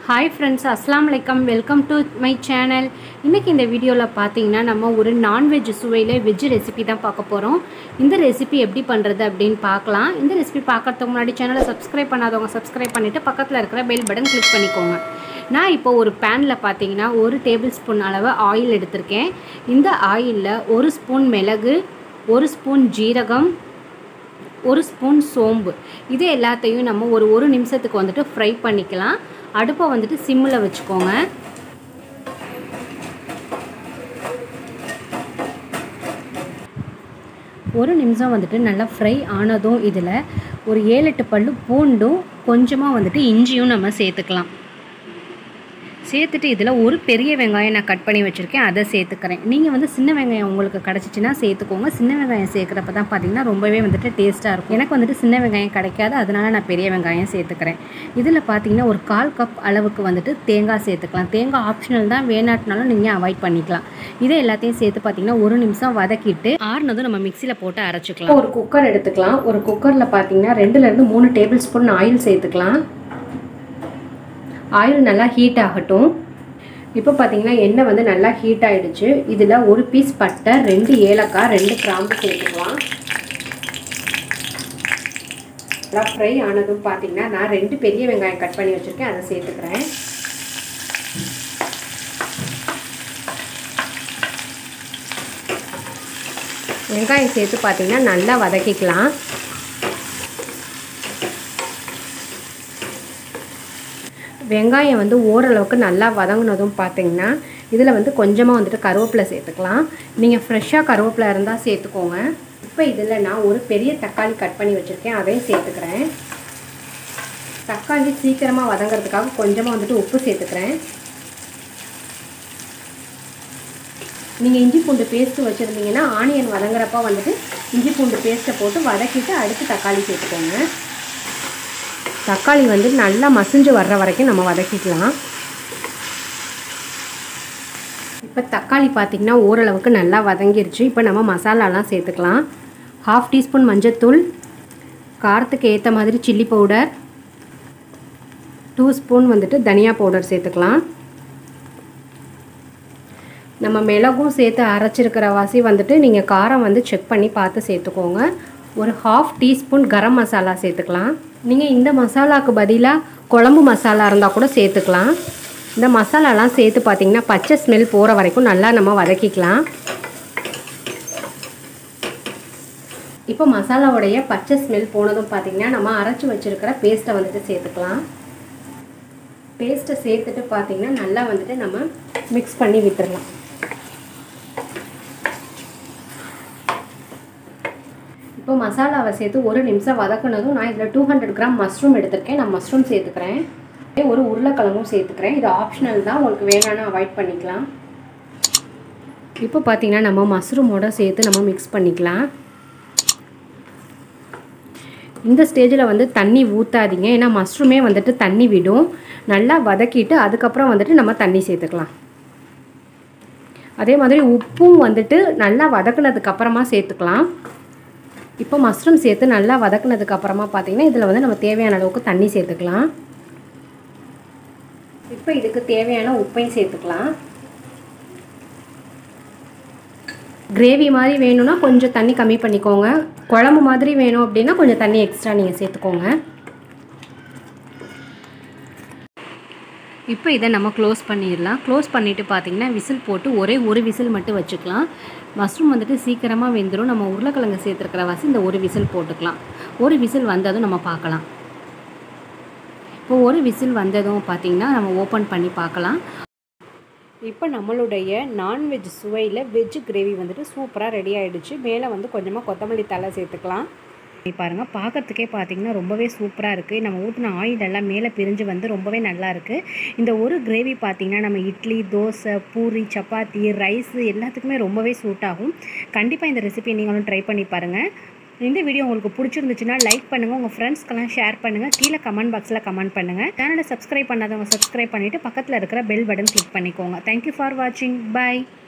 hi friends அஸ்லாம் வலைக்கம் welcome to my channel இன்றைக்கி இந்த வீடியோவில் பார்த்தீங்கன்னா நம்ம ஒரு நான்வெஜ் சுவையில் வெஜ் ரெசிபி தான் பார்க்க போகிறோம் இந்த ரெசிபி எப்படி பண்ணுறது அப்படின்னு பார்க்கலாம் இந்த ரெசிபி பார்க்கறதுக்கு முன்னாடி சேனலை சப்ஸ்கிரைப் பண்ணாதவங்க சப்ஸ்கிரைப் பண்ணிவிட்டு பக்கத்தில் இருக்கிற பெல் பட்டன் கிளிக் பண்ணிக்கோங்க நான் இப்போ ஒரு பேனில் பார்த்தீங்கன்னா ஒரு டேபிள் ஸ்பூன் அளவு ஆயில் எடுத்திருக்கேன் இந்த ஆயிலில் ஒரு ஸ்பூன் மிளகு ஒரு ஸ்பூன் ஜீரகம் ஒரு ஸ்பூன் சோம்பு இது எல்லாத்தையும் நம்ம ஒரு ஒரு நிமிஷத்துக்கு வந்துட்டு ஃப்ரை பண்ணிக்கலாம் அடுப்பை வந்துட்டு சிம்மில் வச்சுக்கோங்க ஒரு நிமிஷம் வந்துட்டு நல்லா ஃப்ரை ஆனதும் இதில் ஒரு ஏழு எட்டு பல்லு பூண்டும் கொஞ்சமாக வந்துட்டு இஞ்சியும் நம்ம சேர்த்துக்கலாம் சேர்த்துட்டு இதில் ஒரு பெரிய வெங்காயம் நான் கட் பண்ணி வச்சுருக்கேன் அதை சேர்த்துக்கிறேன் நீங்கள் வந்து சின்ன வெங்காயம் உங்களுக்கு கிடச்சிச்சின்னா சேர்த்துக்கோங்க சின்ன வெங்காயம் சேர்க்குறப்ப தான் பார்த்தீங்கன்னா ரொம்பவே வந்துட்டு டேஸ்ட்டாக இருக்கும் எனக்கு வந்துட்டு சின்ன வெங்காயம் கிடைக்காது அதனால நான் பெரிய வெங்காயம் சேர்த்துக்கிறேன் இதில் பார்த்தீங்கன்னா ஒரு கால் கப் அளவுக்கு வந்துட்டு தேங்காய் சேர்த்துக்கலாம் தேங்காய் ஆப்ஷனல் தான் வேணாட்டினாலும் நீங்கள் அவாய்ட் பண்ணிக்கலாம் இதை எல்லாத்தையும் சேர்த்து பார்த்தீங்கன்னா ஒரு நிமிஷம் வதக்கிட்டு ஆறுனதும் நம்ம மிக்சியில் போட்டு அரைச்சிக்கலாம் ஒரு குக்கர் எடுத்துக்கலாம் ஒரு குக்கரில் பார்த்தீங்கன்னா ரெண்டுலேருந்து மூணு டேபிள் ஸ்பூன் ஆயில் சேர்த்துக்கலாம் ஆயில் நல்லா ஹீட் ஆகட்டும் இப்போ பார்த்தீங்கன்னா எண்ணெய் வந்து நல்லா ஹீட் ஆகிடுச்சு இதில் ஒரு பீஸ் பட்டை ரெண்டு ஏலக்காய் ரெண்டு கிராம்பு சேர்த்துக்கலாம் நல்லா ஃப்ரை ஆனதும் பார்த்தீங்கன்னா நான் ரெண்டு பெரிய வெங்காயம் கட் பண்ணி வச்சுருக்கேன் அதை சேர்த்துக்கிறேன் வெங்காயம் சேர்த்து பார்த்தீங்கன்னா நல்லா வதக்கிக்கலாம் வெங்காயம் வந்து ஓரளவுக்கு நல்லா வதங்கினதும் பார்த்தீங்கன்னா இதில் வந்து கொஞ்சமாக வந்துட்டு கருவேப்பிலை சேர்த்துக்கலாம் நீங்கள் ஃப்ரெஷ்ஷாக கருவேப்பிலை இருந்தால் சேர்த்துக்கோங்க இப்போ இதில் நான் ஒரு பெரிய தக்காளி கட் பண்ணி வச்சுருக்கேன் அதையும் சேர்த்துக்கிறேன் தக்காளி சீக்கிரமாக வதங்கிறதுக்காக கொஞ்சமாக வந்துட்டு உப்பு சேர்த்துக்கிறேன் நீங்கள் இஞ்சி பூண்டு பேஸ்ட்டு வச்சுருந்தீங்கன்னா ஆனியன் வதங்குறப்ப வந்துட்டு இஞ்சி பூண்டு பேஸ்ட்டை போட்டு வதக்கிட்டு அடுத்து தக்காளி சேர்த்துக்கோங்க தக்காளி வந்து நல்லா மசிஞ்சு வர்ற வரைக்கும் நம்ம வதக்கிக்கலாம் இப்போ தக்காளி பார்த்திங்கன்னா ஓரளவுக்கு நல்லா வதங்கிருச்சு இப்போ நம்ம மசாலாலாம் சேர்த்துக்கலாம் ஹாஃப் டீஸ்பூன் மஞ்சத்தூள் காரத்துக்கு ஏற்ற மாதிரி சில்லி பவுடர் டூ ஸ்பூன் வந்துட்டு தனியா பவுடர் சேர்த்துக்கலாம் நம்ம மிளகும் சேர்த்து அரைச்சிருக்கிற வாசி வந்துட்டு நீங்கள் காரம் வந்து செக் பண்ணி பார்த்து சேர்த்துக்கோங்க ஒரு ஹாஃப் டீஸ்பூன் கரம் மசாலா சேர்த்துக்கலாம் நீங்கள் இந்த மசாலாவுக்கு பதிலாக குழம்பு மசாலா இருந்தால் கூட சேர்த்துக்கலாம் இந்த மசாலாலாம் சேர்த்து பார்த்திங்கன்னா பச்சை ஸ்மெல் போகிற வரைக்கும் நல்லா நம்ம வதக்கிக்கலாம் இப்போ மசாலாவுடைய பச்சை ஸ்மெல் போனதும் பார்த்திங்கன்னா நம்ம அரைச்சி வச்சுருக்கிற பேஸ்ட்டை வந்துட்டு சேர்த்துக்கலாம் பேஸ்ட்டை சேர்த்துட்டு பார்த்திங்கன்னா நல்லா வந்துட்டு நம்ம மிக்ஸ் பண்ணி விட்டுடலாம் இப்போ மசாலாவை சேர்த்து ஒரு நிமிஷம் வதக்குனதும் நான் இதில் டூ ஹண்ட்ரட் கிராம் மஷ்ரூம் எடுத்திருக்கேன் நான் மஷ்ரூம் சேர்த்துக்கிறேன் ஒரு உருளைக்கிழங்கும் சேர்த்துக்கிறேன் இது ஆப்ஷனல் தான் உங்களுக்கு வேணான்னு அவாய்ட் பண்ணிக்கலாம் இப்போ பார்த்தீங்கன்னா நம்ம மஷ்ரூமோட சேர்த்து நம்ம மிக்ஸ் பண்ணிக்கலாம் இந்த ஸ்டேஜில் வந்து தண்ணி ஊற்றாதீங்க ஏன்னா மஷ்ரூமே வந்துட்டு தண்ணி விடும் நல்லா வதக்கிட்டு அதுக்கப்புறம் வந்துட்டு நம்ம தண்ணி சேர்த்துக்கலாம் அதே மாதிரி உப்பும் வந்துட்டு நல்லா வதக்குனதுக்கு அப்புறமா சேர்த்துக்கலாம் இப்போ மஷ்ரூம் சேர்த்து நல்லா வதக்குனதுக்கு அப்புறமா பார்த்தீங்கன்னா இதில் வந்து நம்ம தேவையான அளவுக்கு தண்ணி சேர்த்துக்கலாம் இப்போ இதுக்கு தேவையான உப்பையும் சேர்த்துக்கலாம் கிரேவி மாதிரி வேணும்னா கொஞ்சம் தண்ணி கம்மி பண்ணிக்கோங்க குழம்பு மாதிரி வேணும் அப்படின்னா கொஞ்சம் தண்ணி எக்ஸ்ட்ரா நீங்கள் சேர்த்துக்கோங்க இப்போ இதை நம்ம க்ளோஸ் பண்ணிடலாம் க்ளோஸ் பண்ணிவிட்டு பார்த்தீங்கன்னா விசில் போட்டு ஒரே ஒரு விசில் மட்டும் வச்சுக்கலாம் மஷ்ரூம் வந்துட்டு சீக்கிரமாக வெந்துடும் நம்ம உருளைக்கிழங்கு சேர்த்துருக்கிற வாசி இந்த ஒரு விசில் போட்டுக்கலாம் ஒரு விசில் வந்ததும் நம்ம பார்க்கலாம் இப்போ ஒரு விசில் வந்ததும் பார்த்திங்கன்னா நம்ம ஓப்பன் பண்ணி பார்க்கலாம் இப்போ நம்மளுடைய நான்வெஜ் சுவையில் வெஜ் கிரேவி வந்துட்டு சூப்பராக ரெடி ஆகிடுச்சு மேலே வந்து கொஞ்சமாக கொத்தமல்லி தலை சேர்த்துக்கலாம் பாருங்கள் பார்க்கறதுக்கே பார்த்தீங்கன்னா ரொம்பவே சூப்பராக இருக்குது நம்ம ஊற்றின ஆயில் எல்லாம் மேலே பிரிஞ்சு வந்து ரொம்பவே நல்லா இருக்குது இந்த ஒரு கிரேவி பார்த்திங்கன்னா நம்ம இட்லி தோசை பூரி சப்பாத்தி ரைஸு எல்லாத்துக்குமே ரொம்பவே சூட் ஆகும் கண்டிப்பாக இந்த ரெசிபி நீங்களும் ட்ரை பண்ணி பாருங்கள் இந்த வீடியோ உங்களுக்கு பிடிச்சிருந்துச்சுன்னா லைக் பண்ணுங்கள் உங்கள் ஃப்ரெண்ட்ஸ்க்கெல்லாம் ஷேர் பண்ணுங்கள் கீழே கமெண்ட் பாக்ஸில் கமெண்ட் பண்ணுங்கள் சேனலை சப்ஸ்கிரைப் பண்ணாதவங்க சப்ஸ்கிரைப் பண்ணிவிட்டு பக்கத்தில் இருக்கிற பெல் பட்டன் கிளிக் பண்ணிக்கோங்க தேங்க்யூ ஃபார் வாட்சிங் பாய்